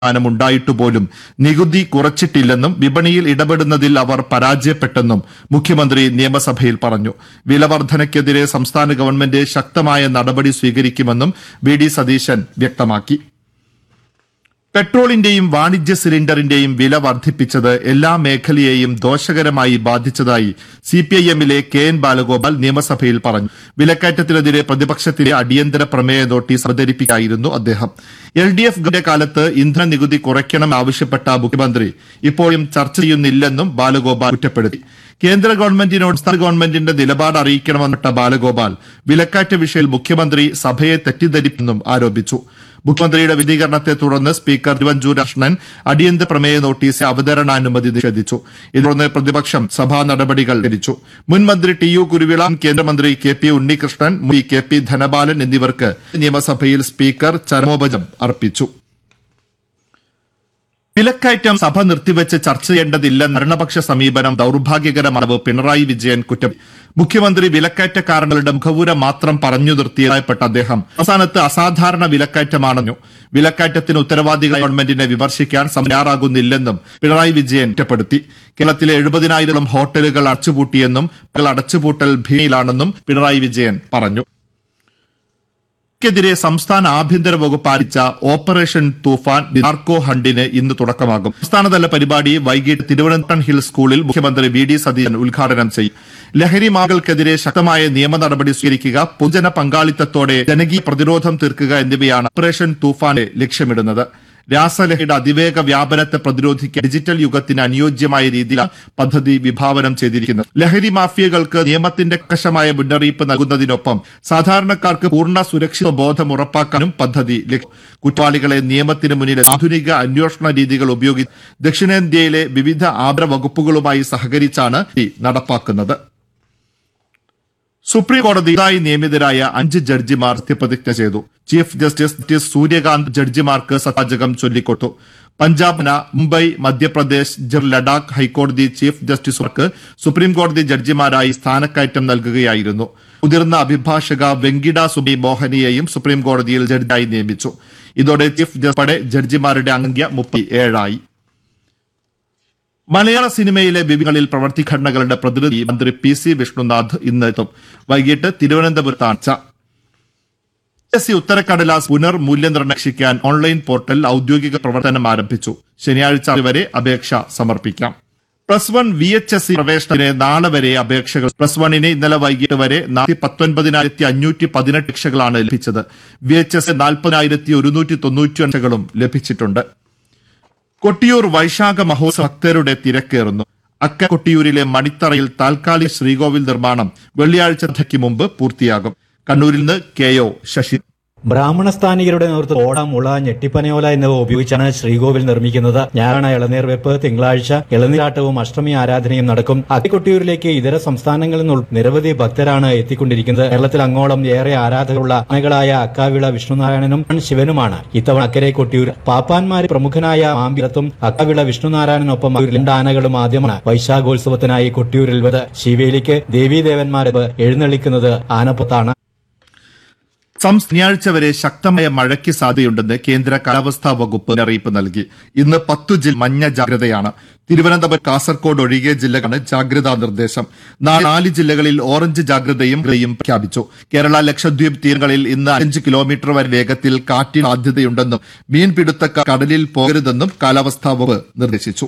ഉണ്ടായിട്ടുപോലും നികുതി കുറച്ചിട്ടില്ലെന്നും വിപണിയിൽ ഇടപെടുന്നതിൽ അവർ പരാജയപ്പെട്ടെന്നും മുഖ്യമന്ത്രി നിയമസഭയിൽ പറഞ്ഞു വിലവർധനയ്ക്കെതിരെ സംസ്ഥാന ഗവൺമെന്റ് ശക്തമായ നടപടി സ്വീകരിക്കുമെന്നും വി ഡി സതീശൻ വ്യക്തമാക്കി പെട്രോളിന്റെയും വാണിജ്യ സിലിണ്ടറിന്റെയും വില വർദ്ധിപ്പിച്ചത് എല്ലാ മേഖലയെയും ദോഷകരമായി ബാധിച്ചതായി സി പി ഐ എമ്മിലെ കെ എൻ ബാലഗോപാൽ നിയമസഭയിൽ പറഞ്ഞു വിലക്കയറ്റത്തിനെതിരെ പ്രതിപക്ഷത്തിന്റെ അടിയന്തര പ്രമേയ നോട്ടീസ് അവതരിപ്പിക്കായിരുന്നു അദ്ദേഹം എൽ ഡി എഫ് ഗവൺമെന്റ് കാലത്ത് ഇന്ധന നികുതി കുറയ്ക്കണം ആവശ്യപ്പെട്ട മുഖ്യമന്ത്രി ഇപ്പോഴും ചർച്ച ചെയ്യുന്നില്ലെന്നും ബാലഗോപാൽ കുറ്റപ്പെടുത്തി കേന്ദ്ര ഗവൺമെന്റിനോട് സംസ്ഥാന ഗവൺമെന്റിന്റെ നിലപാട് അറിയിക്കണമെന്നിട്ട ബാലഗോപാൽ വിലക്കയറ്റ വിഷയത്തിൽ മുഖ്യമന്ത്രി സഭയെ തെറ്റിദ്ധരിപ്പെന്നും ആരോപിച്ചു മുഖ്യമന്ത്രിയുടെ വിശദീകരണത്തെ തുടർന്ന് സ്പീക്കർ തിരുവഞ്ചൂർ കൃഷ്ണൻ അടിയന്തര പ്രമേയ നോട്ടീസ് അവതരണാനുമതി നിഷേധിച്ചു ഇതേ തുടർന്ന് പ്രതിപക്ഷം സഭാ നടപടികൾ ധരിച്ചു മുൻ മന്ത്രി ടി യു കുരുവിള കേന്ദ്രമന്ത്രി കെ പി ഉണ്ണികൃഷ്ണൻ മുൻ കെ പി ധനപാലൻ എന്നിവർക്ക് നിയമസഭയിൽ സ്പീക്കർ ചരമോപചം അർപ്പിച്ചു വിലക്കയറ്റം സഭ നിർത്തിവെച്ച് ചർച്ച ചെയ്യേണ്ടതില്ലെന്ന ഭരണപക്ഷ സമീപനം ദൌർഭാഗ്യകരമാണെന്ന് പിണറായി വിജയൻ കുറ്റം മുഖ്യമന്ത്രി വിലക്കയറ്റ കാരണങ്ങളുടെ മുഖവുര മാത്രം പറഞ്ഞു നിർത്തിയതായപ്പെട്ട അദ്ദേഹം സംസ്ഥാനത്ത് അസാധാരണ വിലക്കയറ്റമാണെന്നു വിലക്കയറ്റത്തിന് ഉത്തരവാദികളായ ഗവൺമെന്റിനെ വിമർശിക്കാൻ തയ്യാറാകുന്നില്ലെന്നും പിണറായി വിജയൻ കുറ്റപ്പെടുത്തി കേരളത്തിലെ എഴുപതിനായിരം ഹോട്ടലുകൾ അടച്ചുപൂട്ടിയെന്നും ഇവകൾ അടച്ചുപൂട്ടൽ ഭീതിയിലാണെന്നും പിണറായി വിജയൻ പറഞ്ഞു ക്കെതിരെ സംസ്ഥാന ആഭ്യന്തര വകുപ്പ് ആരംഭിച്ച ഓപ്പറേഷൻ തൂഫാൻ നാർക്കോ ഹണ്ടിന് ഇന്ന് തുടക്കമാകും സംസ്ഥാനതല പരിപാടി വൈകിട്ട് തിരുവനന്തപുരം ഹിൽ സ്കൂളിൽ മുഖ്യമന്ത്രി വി ഡി സതീശൻ ഉദ്ഘാടനം ചെയ്യും ലഹരി മാകൾക്കെതിരെ ശക്തമായ നിയമ നടപടി സ്വീകരിക്കുക പൊതുജന പങ്കാളിത്തത്തോടെ ജനകീയ പ്രതിരോധം തീർക്കുക എന്നിവയാണ് ഓപ്പറേഷൻ തൂഫാനെ ലക്ഷ്യമിടുന്നത് രാസലഹരിയുടെ അതിവേഗ വ്യാപനത്തെ പ്രതിരോധിക്കാൻ ഡിജിറ്റൽ യുഗത്തിന് അനുയോജ്യമായ രീതിയിലാണ് പദ്ധതി വിഭാവനം ചെയ്തിരിക്കുന്നത് ലഹരി മാഫിയകൾക്ക് നിയമത്തിന്റെ കർക്കശമായ മുന്നറിയിപ്പ് നൽകുന്നതിനൊപ്പം സാധാരണക്കാർക്ക് പൂർണ്ണ സുരക്ഷിത ബോധം ഉറപ്പാക്കാനും പദ്ധതി ലക്ഷ്യം കുറ്റവാളികളെ നിയമത്തിന് മുന്നിൽ ആധുനിക അന്വേഷണ രീതികൾ ഉപയോഗിച്ച് ദക്ഷിണേന്ത്യയിലെ വിവിധ ആഭ്ര വകുപ്പുകളുമായി സഹകരിച്ചാണ് ഈ നടപ്പാക്കുന്നത് സുപ്രീം കോടതി പുതുതായി നിയമിതരായ അഞ്ച് ജഡ്ജിമാർ സത്യപ്രതിജ്ഞ ചെയ്തു ചീഫ് ജസ്റ്റിസ് ജസ്റ്റിസ് സൂര്യകാന്ത് ജഡ്ജിമാർക്ക് സത്യവാചകം ചൊല്ലിക്കൊടുത്തു പഞ്ചാബ് ഹരിയാന, മുംബൈ മധ്യപ്രദേശ് ജർ ലഡാക്ക് ഹൈക്കോടതി ചീഫ് ജസ്റ്റിസുമാർക്ക് സുപ്രീം കോടതി ജഡ്ജിമാരായി സ്ഥാനക്കയറ്റം നൽകുകയായിരുന്നു മുതിർന്ന അഭിഭാഷക വെങ്കിട സുബി മോഹനിയെയും സുപ്രീം കോടതിയിൽ ജഡ്ജിയായി നിയമിച്ചു ഇതോടെ ചീഫ് ജസ്റ്റിസ് ഉൾപ്പെടെ ജഡ്ജിമാരുടെ അംഗ മുപ്പത്തി ഏഴായി മലയാള സിനിമയിലെ വിവിധങ്ങളിൽ പ്രവർത്തി ഘടനകളുടെ പ്രതിനിധി മന്ത്രി പി സി വിഷ്ണുനാഥ് ഇന്ന് എത്തും വൈകിട്ട് തിരുവനന്തപുരത്താണ് ചർച്ച എസ് സി ഉത്തരക്കടലാസ് പുനർമൂല്യനിർണ്ണയിക്കാൻ ഓൺലൈൻ പോർട്ടൽ ഔദ്യോഗിക പ്രവർത്തനം ആരംഭിച്ചു ശനിയാഴ്ച വരെ അപേക്ഷ സമർപ്പിക്കാം plus one V H S C പ്രവേശനത്തിന് നാളെ വരെ അപേക്ഷകൾ പ്ലസ് വണ്ണിന് ഇന്നലെ വൈകിട്ട് വരെ നാല് പത്തൊൻപതിനായിരത്തി അഞ്ഞൂറ്റി പതിനെട്ട് അപേക്ഷകളാണ് ലഭിച്ചത് വി എച്ച് എസ് നാൽപ്പതിനായിരത്തി ഒരുന്നൂറ്റി തൊണ്ണൂറ്റി അഞ്ചുകളും ലഭിച്ചിട്ടുണ്ട് കൊട്ടിയൂർ വൈശാഖ മഹോത്സവ ഭക്തരുടെ തിരക്കേറുന്നു അക്ക കൊട്ടിയൂരിലെ മണിത്തറയിൽ താൽക്കാലിക ശ്രീകോവിൽ നിർമ്മാണം വെള്ളിയാഴ്ചയ്ക്ക് മുമ്പ് പൂർത്തിയാകും കണ്ണൂരിൽ നിന്ന് കെ ഒ ശശി ബ്രാഹ്മണ സ്ഥാനികരുടെ നേതൃത്വത്തിൽ ഓട മുള ഞെട്ടിപ്പനയോല എന്നിവ ഉപയോഗിച്ചാണ് ശ്രീകോവിൽ നിർമ്മിക്കുന്നത് ഞായറാണ് ഇളനീർ വെപ്പ് തിങ്കളാഴ്ച ഇളനീരാട്ടവും അഷ്ടമി ആരാധനയും നടക്കും അക്കിക്കൊട്ടിയൂരിലേക്ക് ഇതര സംസ്ഥാനങ്ങളിൽ നിന്നുള്ള നിരവധി ഭക്തരാണ് എത്തിക്കൊണ്ടിരിക്കുന്നത് കേരളത്തിൽ അങ്ങോളം ഏറെ ആരാധകരുള്ള ആനകളായ അക്കാവിള വിഷ്ണുനാരായണനും ശിവനുമാണ് ഇത്തവണ അക്കരെ കൊട്ടിയൂർ പാപ്പാന്മാരിൽ പ്രമുഖനായ മാമ്പിരത്തും അക്കാവിള വിഷ്ണുനാരായണനൊപ്പം രണ്ട് ആനകളും ആദ്യമാണ് വൈശാഖോത്സവത്തിനായി കൊട്ടിയൂരിൽ വത് ശിവേലിക്ക് ദേവീദേവന്മാരെ എഴുന്നള്ളിക്കുന്നത് ആനപ്പത്താണ് ശനിയാഴ്ച വരെ ശക്തമായ മഴയ്ക്ക് സാധ്യതയുണ്ടെന്ന് കേന്ദ്ര കാലാവസ്ഥാ വകുപ്പ് മുന്നറിയിപ്പ് നൽകി ഇന്ന് പത്തു ജില്ല മഞ്ഞ ജാഗ്രതയാണ് തിരുവനന്തപുരം കാസർഗോഡ് ഒഴികെ ജില്ലകളാണ് ജാഗ്രതാ നിർദ്ദേശം നാളെ നാല് ജില്ലകളിൽ ഓറഞ്ച് ജാഗ്രതയും ഗ്രേയും പ്രഖ്യാപിച്ചു കേരള ലക്ഷദ്വീപ് തീരങ്ങളിൽ ഇന്ന് അഞ്ച് കിലോമീറ്റർ വരെ വേഗത്തിൽ കാറ്റിന് സാധ്യതയുണ്ടെന്നും മീൻപിടുത്തക്കാർ കടലിൽ പോകരുതെന്നും കാലാവസ്ഥാ വകുപ്പ് നിർദ്ദേശിച്ചു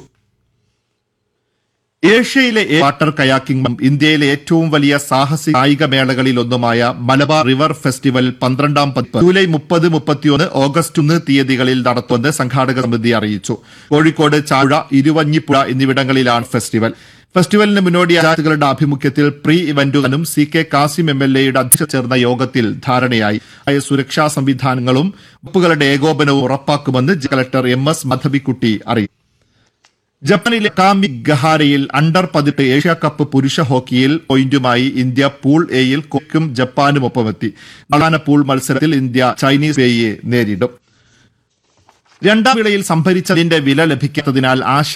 ഏഷ്യയിലെ ഏ- വാട്ടർ കയാക്കിംഗും ഇന്ത്യയിലെ ഏറ്റവും വലിയ സാഹസിക കായിക മേളകളിൽ ഒന്നുമായ മലബാർ റിവർ ഫെസ്റ്റിവൽ പന്ത്രണ്ടാം പതിപ്പ് ജൂലൈ മുപ്പത് മുപ്പത്തിയൊന്ന് ഓഗസ്റ്റ് ഒന്ന് തീയതികളിൽ നടത്തുമെന്ന് സംഘാടക സമിതി അറിയിച്ചു കോഴിക്കോട് ചാഴ ഇരുവഞ്ഞിപ്പുഴ എന്നിവിടങ്ങളിലാണ് ഫെസ്റ്റിവൽ ഫെസ്റ്റിവലിന് മുന്നോടി ആചാര്യകളുടെ ആഭിമുഖ്യത്തിൽ പ്രീ ഇവന്റുകളും C K Kasim M L എയുടെ അധ്യക്ഷത ചേർന്ന യോഗത്തിൽ ധാരണയായി ആയ സുരക്ഷാ സംവിധാനങ്ങളും വകുപ്പുകളുടെ ഏകോപനവും ഉറപ്പാക്കുമെന്ന് ജില്ലാ കളക്ടർ എം എസ് മാധവിക്കുട്ടി അറിയിച്ചു ജപ്പാനിലെ കാമി ഗഹാരയിൽ അണ്ടർ പതിനെട്ട് ഏഷ്യ കപ്പ് പുരുഷ ഹോക്കിയിൽ പോയിന്റുമായി ഇന്ത്യ പൂൾ എയിൽ കൊക്കും ജപ്പാനും ഒപ്പമെത്തി പ്രധാന പൂൾ മത്സരത്തിൽ ഇന്ത്യ ചൈനീസ് പേയെ നേരിടും രണ്ടാം വിളയിൽ സംഭരിച്ചതിന്റെ വില ലഭിക്കാത്തതിനാൽ ആശ